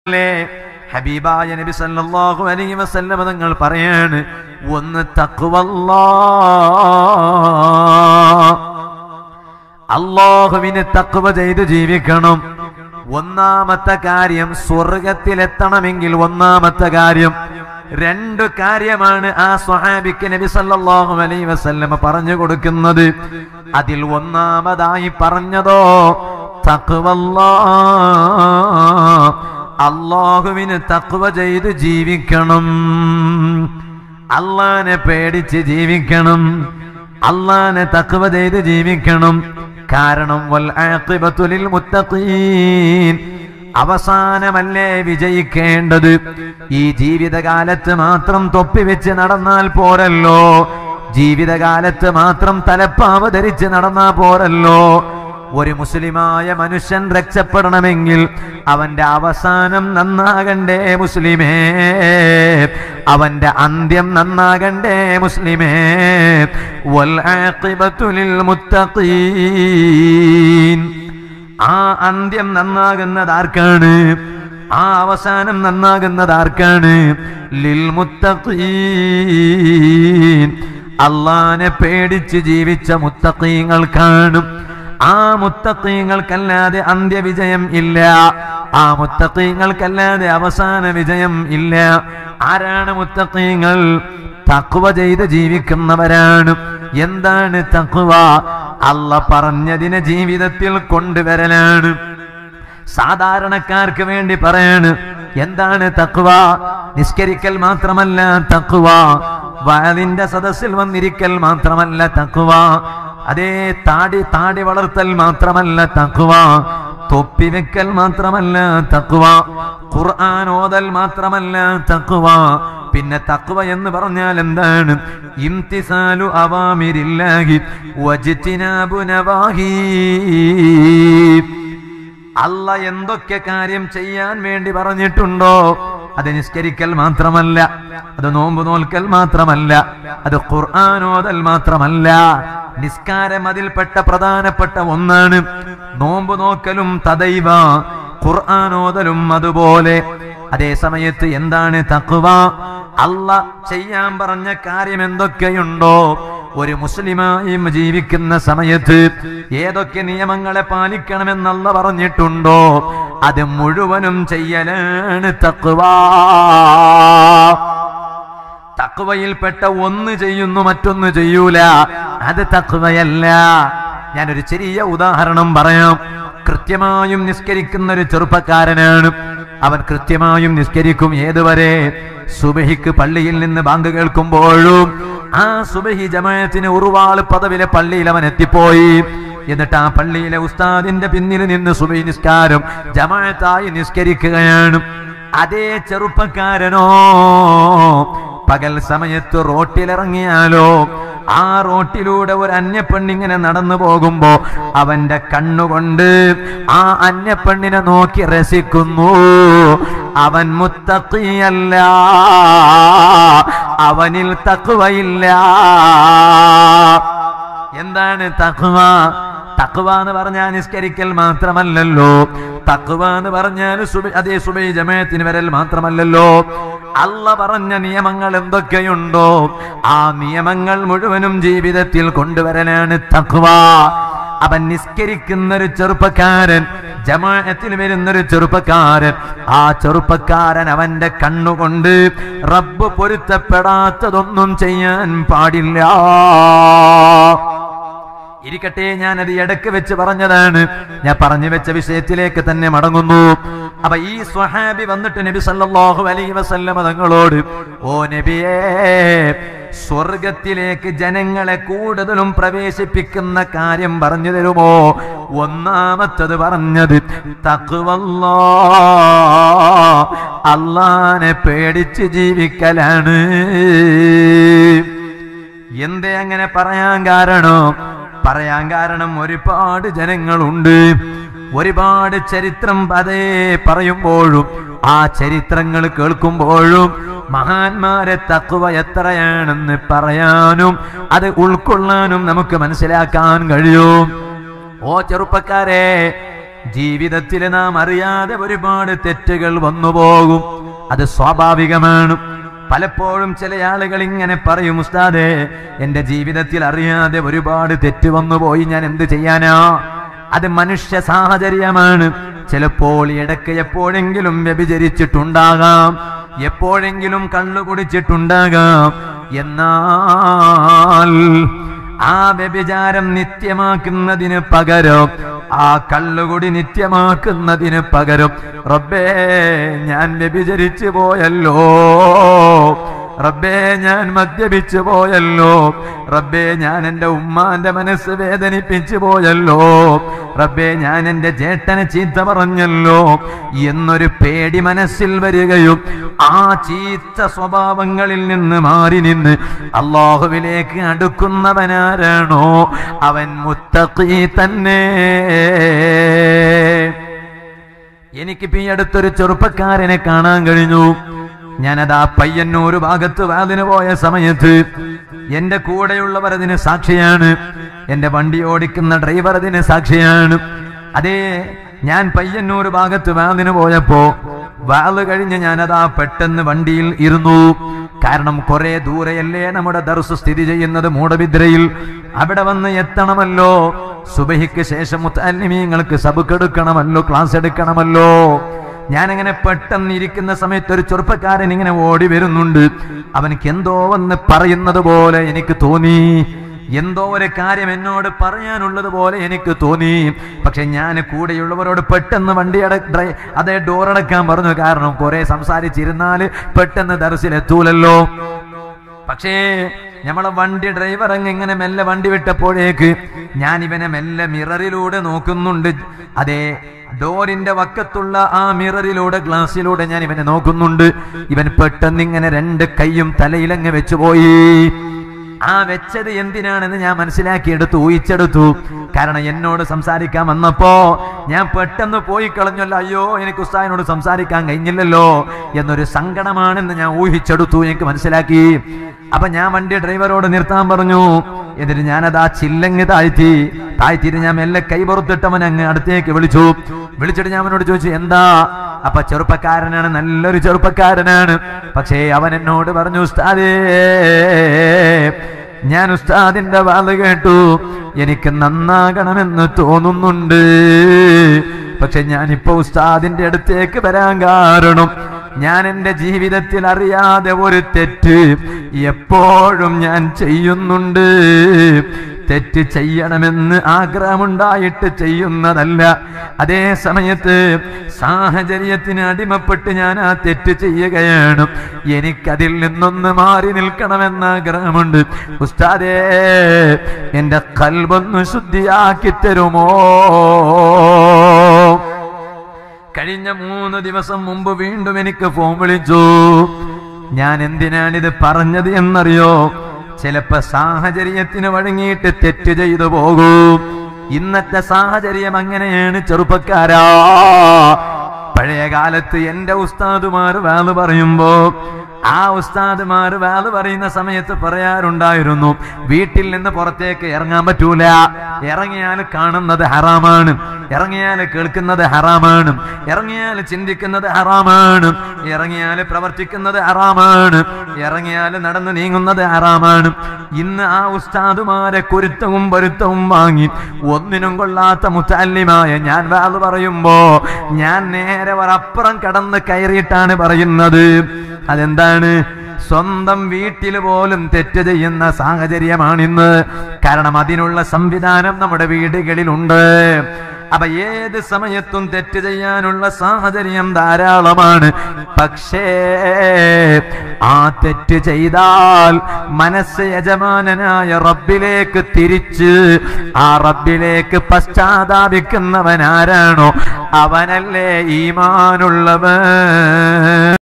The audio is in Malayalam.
അല്ലേ ഹബീബായ നബി സല്ലല്ലാഹു അലൈഹി വസല്ലം തങ്ങൾ പറയാണ് ഒന്ന് തഖ്വല്ലാ അള്ളാഹുവിനെ തഖ്വ ചെയ്ത് ജീവിക്കണം ഒന്നാമത്തെ കാര്യം സ്വർഗത്തിലെത്തണമെങ്കിൽ ഒന്നാമത്തെ കാര്യം രണ്ട് കാര്യമാണ് ആ സ്വഹാബിക്ക് നബി സല്ലല്ലാഹു അലൈഹി വസല്ലം പറഞ്ഞു കൊടുക്കുന്നത് അതിൽ ഒന്നാമതായി പറഞ്ഞതോ തഖ്വല്ലാ അള്ളാഹുവിന് തഖ്വ ചെയ്ത് ജീവിക്കണം അള്ളാനെ പേടിച്ച് ജീവിക്കണം അള്ളാനെ തഖ്വ ചെയ്ത് ജീവിക്കണം കാരണം വൽ ആഖിബത്തു ലിൽ മുത്തഖീൻ അവസാനമല്ലേ വിജയിക്കേണ്ടത് ഈ ജീവിതകാലത്ത് മാത്രം തൊപ്പിവെച്ച് നടന്നാൽ പോരല്ലോ ജീവിതകാലത്ത് മാത്രം തലപ്പാവ് ധരിച്ച് നടന്നാൽ പോരല്ലോ ഒരു മുസ്ലിമായ മനുഷ്യൻ രക്ഷപ്പെടണമെങ്കിൽ അവന്റെ അവസാനം നന്നാകണ്ടേ മുസ്ലിമേ അവന്റെ അന്ത്യം നന്നാകണ്ടേ മുസ്ലിമേ വൽ ആഖിബത്തു ലിൽ മുത്തഖീൻ ആ അന്ത്യം നന്നാകുന്നത് ആർക്കാണ് ആ അവസാനം നന്നാകുന്നത് ആർക്കാണ് ലിൽ മുത്തഖീൻ അള്ളാനെ പേടിച്ച് ജീവിച്ച മുത്തഖീങ്ങൾക്കാണ് ആ മുത്തഖീങ്ങൾക്കല്ലാതെ അന്ത്യവിജയം ഇല്ല ആ മുത്തഖീങ്ങൾക്കല്ലാതെ അവസാന വിജയം ഇല്ല ആരാണ് മുത്തഖീങ്ങൾ തക്വ ചെയ്ത് ജീവിക്കുന്നവരാണ് എന്താണ് തക്വ അല്ല പറഞ്ഞതിനെ ജീവിതത്തിൽ കൊണ്ടുവരലാണ് സാധാരണക്കാർക്ക് വേണ്ടി പറയാണ് എന്താണ് തക്വ നിസ്കരിക്കൽ മാത്രമല്ല തക്വ വയലിന്റെ സദസ്സിൽ വന്നിരിക്കൽ മാത്രമല്ല തക്വ അതേ താടി താടി വളർത്തൽ മാത്രമല്ല തക്വ തൊപ്പി വെക്കൽ മാത്രമല്ല തക്വ ഖുർആൻ ഓതൽ മാത്രമല്ല തക്വ പിന്നെ തക്വ എന്ന് പറഞ്ഞാൽ എന്താണ് ഇംതിസാലു അവാമിരില്ലാഹി വജ്തിനാബു നവാഹി അല്ല എന്തൊക്കെ കാര്യം ചെയ്യാൻ വേണ്ടി പറഞ്ഞിട്ടുണ്ടോ അത് നിസ്കരിക്കൽ മാത്രമല്ല അത് നോമ്പ് നോൽക്കൽ മാത്രമല്ല അത് ഖുർആാനോദൽ മാത്രമല്ല നിസ്കാരം അതിൽപ്പെട്ട പ്രധാനപ്പെട്ട ഒന്നാണ് നോമ്പ് നോക്കലും തദൈവ ഖുർആാനോദലും അതുപോലെ അതേ സമയത്ത് എന്താണ് തക്കുവ അല്ല ചെയ്യാൻ പറഞ്ഞ കാര്യം എന്തൊക്കെയുണ്ടോ ഒരു മുസ്ലിമായും ജീവിക്കുന്ന സമയത്ത് ഏതൊക്കെ നിയമങ്ങളെ പാലിക്കണമെന്നല്ല പറഞ്ഞിട്ടുണ്ടോ അത് മുഴുവനും ചെയ്യലാണ് തക്കുവ തക്കുവയിൽപ്പെട്ട ഒന്ന് ചെയ്യുന്നു മറ്റൊന്ന് ചെയ്യൂല അത് തക്കുവയല്ല ഞാനൊരു ചെറിയ ഉദാഹരണം പറയാം കൃത്യമായും നിസ്കരിക്കുന്ന ഒരു ചെറുപ്പക്കാരനാണ് അവൻ കൃത്യമായും നിസ്കരിക്കും ഏതുവരെ സുബഹിക്ക് പള്ളിയിൽ നിന്ന് ബാങ്ക് കേൾക്കുമ്പോഴും ആ സുബഹി ജമായത്തിന് ഉറുവാള് പദവിലെ പള്ളിയിൽ അവൻ എത്തിപ്പോയി എന്നിട്ട് ആ പള്ളിയിലെ ഉസ്താദിന്റെ പിന്നിൽ നിന്ന് സുബഹി നിസ്കാരം ജമായത്തായി നിസ്കരിക്കുകയാണ് അതേ ചെറുപ്പക്കാരനോ പകൽ സമയത്ത് റോട്ടിലിറങ്ങിയാലോ ആ റോട്ടിലൂടെ ഒരു അന്യപ്പെണ്ണിങ്ങനെ നടന്നു പോകുമ്പോ അവന്റെ കണ്ണുകൊണ്ട് ആ അന്യപ്പെണ്ണിനെ നോക്കി രസിക്കുന്നു അവൻ മുത്തക്കിയല്ല അവനിൽ തക്കുവയില്ല എന്താണ് തക്കുവ തക്കുവ എന്ന് പറഞ്ഞാൽ നിസ്കരിക്കൽ മാത്രമല്ലല്ലോ തക്കുവ എന്ന് പറഞ്ഞാൽ സുബ അതേ സുബൈ ജമയത്തിന് വരൽ മാത്രമല്ലല്ലോ അല്ല പറഞ്ഞ നിയമങ്ങൾ എന്തൊക്കെയുണ്ടോ ആ നിയമങ്ങൾ മുഴുവനും ജീവിതത്തിൽ കൊണ്ടുവരലാണ് തക്കുവ അവൻ നിസ്കരിക്കുന്ന ഒരു ചെറുപ്പക്കാരൻ ജമാഅത്തിൽ വരുന്ന ഒരു ചെറുപ്പക്കാരൻ ആ ചെറുപ്പക്കാരൻ അവന്റെ കണ്ണുകൊണ്ട് റബ്ബ് പൊരുത്തപ്പെടാത്തതൊന്നും ചെയ്യാൻ പാടില്ല ഇരിക്കട്ടെ ഞാൻ അത് ഇടക്ക് വെച്ച് പറഞ്ഞതാണ് ഞാൻ പറഞ്ഞു വെച്ച വിഷയത്തിലേക്ക് തന്നെ മടങ്ങുന്നു അപ്പൊ ഈ സ്വഹാബി വന്നിട്ട് നബി സല്ലല്ലാഹു അലൈഹി വസല്ലമ തങ്ങളോട് ഓ നബിയേ സ്വർഗത്തിലേക്ക് ജനങ്ങളെ കൂടുതലും പ്രവേശിപ്പിക്കുന്ന കാര്യം പറഞ്ഞു തരുമോ ഒന്നാമത്തത് പറഞ്ഞത് തഖ്വല്ലാ അള്ളാനെ പേടിച്ച് ജീവിക്കലാണ് എന്തേ അങ്ങനെ പറയാൻ കാരണം പറയാൻ കാരണം ഒരുപാട് ജനങ്ങളുണ്ട് ഒരുപാട് ചരിത്രം അതേ പറയുമ്പോഴും ആ ചരിത്രങ്ങൾ കേൾക്കുമ്പോഴും മഹാന്മാരെ തക്കുവ എത്രയാണെന്ന് പറയാനും അത് ഉൾക്കൊള്ളാനും നമുക്ക് മനസ്സിലാക്കാൻ കഴിയും ഓ ചെറുപ്പക്കാരെ ജീവിതത്തിൽ നാം അറിയാതെ ഒരുപാട് തെറ്റുകൾ വന്നുപോകും അത് സ്വാഭാവികമാണ് പലപ്പോഴും ചില ആളുകൾ ഇങ്ങനെ പറയും ഉസ്താദേ എന്റെ ജീവിതത്തിൽ അറിയാതെ ഒരുപാട് തെറ്റ് വന്നുപോയി ഞാൻ എന്ത് ചെയ്യാനാ അത് മനുഷ്യ സാഹചര്യമാണ് ചിലപ്പോൾ ഇടയ്ക്ക് എപ്പോഴെങ്കിലും വ്യഭിചരിച്ചിട്ടുണ്ടാകാം എപ്പോഴെങ്കിലും കള്ളു കുടിച്ചിട്ടുണ്ടാകാം എന്നാൽ ആ വ്യഭിചാരം നിത്യമാക്കുന്നതിന് പകരം ആ കള്ളുകുടി നിത്യമാക്കുന്നതിന് പകരം റബ്ബേ ഞാൻ വ്യഭിചരിച്ചു പോയല്ലോ റബ്ബേ ഞാൻ മദ്യപിച്ചു പോയല്ലോ റബ്ബേ ഞാൻ എൻ്റെ ഉമ്മാന്റെ മനസ്സ് വേദനിപ്പിച്ചു പോയല്ലോ റബ്ബേ ഞാൻ എൻ്റെ ചേട്ടനെ ചീത്ത പറഞ്ഞല്ലോ എന്നൊരു പേടി മനസ്സിൽ വരികയും ആ ചീത്ത സ്വഭാവങ്ങളിൽ നിന്ന് മാറി നിന്ന് അള്ളാഹുവിലേക്ക് അടുക്കുന്നവനാരാണോ അവൻ മുത്തഖി തന്നെ എനിക്കിപ്പോ ഈ അടുത്തൊരു ചെറുപ്പക്കാരനെ കാണാൻ കഴിഞ്ഞു ഞാനതാ പയ്യന്നൂർ ഭാഗത്ത് വാതിന് പോയ സമയത്ത് എന്റെ കൂടെയുള്ളവർ അതിന് സാക്ഷിയാണ് എന്റെ വണ്ടി ഓടിക്കുന്ന ഡ്രൈവർ അതിന് സാക്ഷിയാണ് അതേ ഞാൻ പയ്യന്നൂർ ഭാഗത്ത് വാതിന് പോയപ്പോ വാല് കഴിഞ്ഞ് ഞാനതാ പെട്ടെന്ന് വണ്ടിയിൽ ഇരുന്നു കാരണം കുറെ ദൂരെയല്ലേ നമ്മുടെ ദർസ് സ്ഥിതി ചെയ്യുന്നത് മൂടബിദ്രയിൽ അവിടെ വന്ന് എത്തണമല്ലോ സുബഹിക്ക് ശേഷം മുത്തല്ലിമീങ്ങൾക്ക് സബുക്ക് എടുക്കണമല്ലോ ക്ലാസ് എടുക്കണമല്ലോ ഞാനങ്ങനെ പെട്ടെന്ന് ഇരിക്കുന്ന സമയത്ത് ഒരു ചെറുപ്പക്കാരൻ ഇങ്ങനെ ഓടി വരുന്നുണ്ട് അവനിക്ക് എന്തോ വന്ന് പറയുന്നത് പോലെ എനിക്ക് തോന്നി എന്തോ ഒരു കാര്യം എന്നോട് പറയാനുള്ളത് പോലെ എനിക്ക് തോന്നി പക്ഷെ ഞാൻ കൂടെയുള്ളവരോട് പെട്ടെന്ന് വണ്ടി അട ഡ്രൈ അതേ ഡോർ അടക്കാൻ പറഞ്ഞു കാരണം കുറെ സംസാരിച്ചിരുന്നാല് പെട്ടെന്ന് ദർശിലെത്തൂലല്ലോ പക്ഷേ നമ്മളെ വണ്ടി ഡ്രൈവർ അങ്ങ് ഇങ്ങനെ മെല്ലെ വണ്ടി വിട്ടപ്പോഴേക്ക് ഞാൻ ഇവനെ മെല്ലെ മിററിലൂടെ നോക്കുന്നുണ്ട് അതെ ഡോറിന്റെ വക്കത്തുള്ള ആ മിററിലൂടെ ഗ്ലാസ്സിലൂടെ ഞാൻ ഇവനെ നോക്കുന്നുണ്ട് ഇവൻ പെട്ടെന്ന് ഇങ്ങനെ രണ്ട് കൈയും തലയിലങ്ങ് വെച്ചുപോയി ആ വെച്ചത് എന്തിനാണെന്ന് ഞാൻ മനസ്സിലാക്കിയെടുത്തു ഊഹിച്ചെടുത്തു കാരണം എന്നോട് സംസാരിക്കാൻ വന്നപ്പോ ഞാൻ പെട്ടെന്ന് പോയി കളഞ്ഞല്ലോ അയ്യോ എനിക്ക് ഉസ്താദിനോട് സംസാരിക്കാൻ കഴിഞ്ഞില്ലല്ലോ എന്നൊരു സങ്കടമാണെന്ന് ഞാൻ ഊഹിച്ചെടുത്തു എനിക്ക് മനസ്സിലാക്കി അപ്പൊ ഞാൻ വണ്ടി ഡ്രൈവറോട് നിർത്താൻ പറഞ്ഞു എന്നിട്ട് ഞാനത് ആ ചില്ലങ്ങ് താഴ്ത്തി താഴ്ത്തിയിട്ട് ഞാൻ മെല്ലെ കൈ പുറത്തിട്ടവൻ അങ്ങ് അടുത്തേക്ക് വിളിച്ചു വിളിച്ചിട്ട് ഞാൻ അവനോട് ചോദിച്ചു എന്താ അപ്പൊ ചെറുപ്പക്കാരനാണ് നല്ലൊരു ചെറുപ്പക്കാരനാണ് പക്ഷേ അവൻ എന്നോട് പറഞ്ഞു ഉസ്താദേ ഞാൻ ഉസ്താദിന്റെ വാല് കേട്ടു എനിക്ക് നന്നാകണമെന്ന് തോന്നുന്നുണ്ട് പക്ഷെ ഞാനിപ്പോ ഉസ്താദിന്റെ അടുത്തേക്ക് വരാൻ കാരണം ഞാൻ എൻ്റെ ജീവിതത്തിൽ അറിയാതെ ഒരു തെറ്റ് എപ്പോഴും ഞാൻ ചെയ്യുന്നുണ്ട് തെറ്റ് ചെയ്യണമെന്ന് ആഗ്രഹമുണ്ടായിട്ട് ചെയ്യുന്നതല്ല അതേ സമയത്ത് സാഹചര്യത്തിന് അടിമപ്പെട്ട് ഞാൻ ആ തെറ്റ് ചെയ്യുകയാണ് എനിക്കതിൽ നിന്നൊന്ന് മാറി നിൽക്കണമെന്ന് ആഗ്രഹമുണ്ട് ഉസ്താദേ എൻ്റെ കൽബൊന്ന് ശുദ്ധിയാക്കി തരുമോ കഴിഞ്ഞ മൂന്ന് ദിവസം മുമ്പ് വീണ്ടും എനിക്ക് ഫോൺ വിളിച്ചു ഞാൻ എന്തിനാണിത് പറഞ്ഞത് എന്നറിയോ ചിലപ്പോ സാഹചര്യത്തിന് വഴങ്ങിയിട്ട് തെറ്റ് ചെയ്തു പോകും ഇന്നത്തെ സാഹചര്യം അങ്ങനെയാണ് ചെറുപ്പക്കാരാ പഴയ കാലത്ത് എന്റെ ഉസ്താദുമാർ വാല് പറയുമ്പോ ആ ഉസ്താദുമാർ വാല് പറയുന്ന സമയത്ത് പറയാറുണ്ടായിരുന്നു വീട്ടിൽ നിന്ന് പുറത്തേക്ക് ഇറങ്ങാൻ പറ്റൂല ഇറങ്ങിയാൽ കാണുന്നത് ഹറാമാണ് ഇറങ്ങിയാൽ കേൾക്കുന്നത് ഹറാമാണ് ഇറങ്ങിയാൽ ചിന്തിക്കുന്നത് ഹറാമാണ് ഇറങ്ങിയാൽ പ്രവർത്തിക്കുന്നത് ഹറാമാണ് ഇറങ്ങിയാൽ നടന്നു നീങ്ങുന്നത് ഹറാമാണ് ഇന്ന് ആ ഉസ്താദുമാരെ കുരുത്തവും പൊരുത്തവും വാങ്ങി ഒന്നിനും കൊള്ളാത്ത മുത്തല്യമായ ഞാൻ വാല് പറയുമ്പോ ഞാൻ നേരെ ഒരപ്പുറം കടന്ന് കയറിയിട്ടാണ് പറയുന്നത് അതെന്താണ് സ്വന്തം വീട്ടിൽ പോലും തെറ്റ് ചെയ്യുന്ന സാഹചര്യമാണിന്ന് കാരണം അതിനുള്ള സംവിധാനം നമ്മുടെ വീടുകളിലുണ്ട് അപ്പൊ ഏത് സമയത്തും തെറ്റ് ചെയ്യാനുള്ള സാഹചര്യം ധാരാളമാണ് പക്ഷേ ആ തെറ്റ് ചെയ്താൽ മനസ്സ് യജമാനനായ റബ്ബിലേക്ക് തിരിച്ച് ആ റബ്ബിലേക്ക് പശ്ചാത്താപിക്കുന്നവൻ ആരാണോ അവനല്ലേ ഈമാനുള്ളവൻ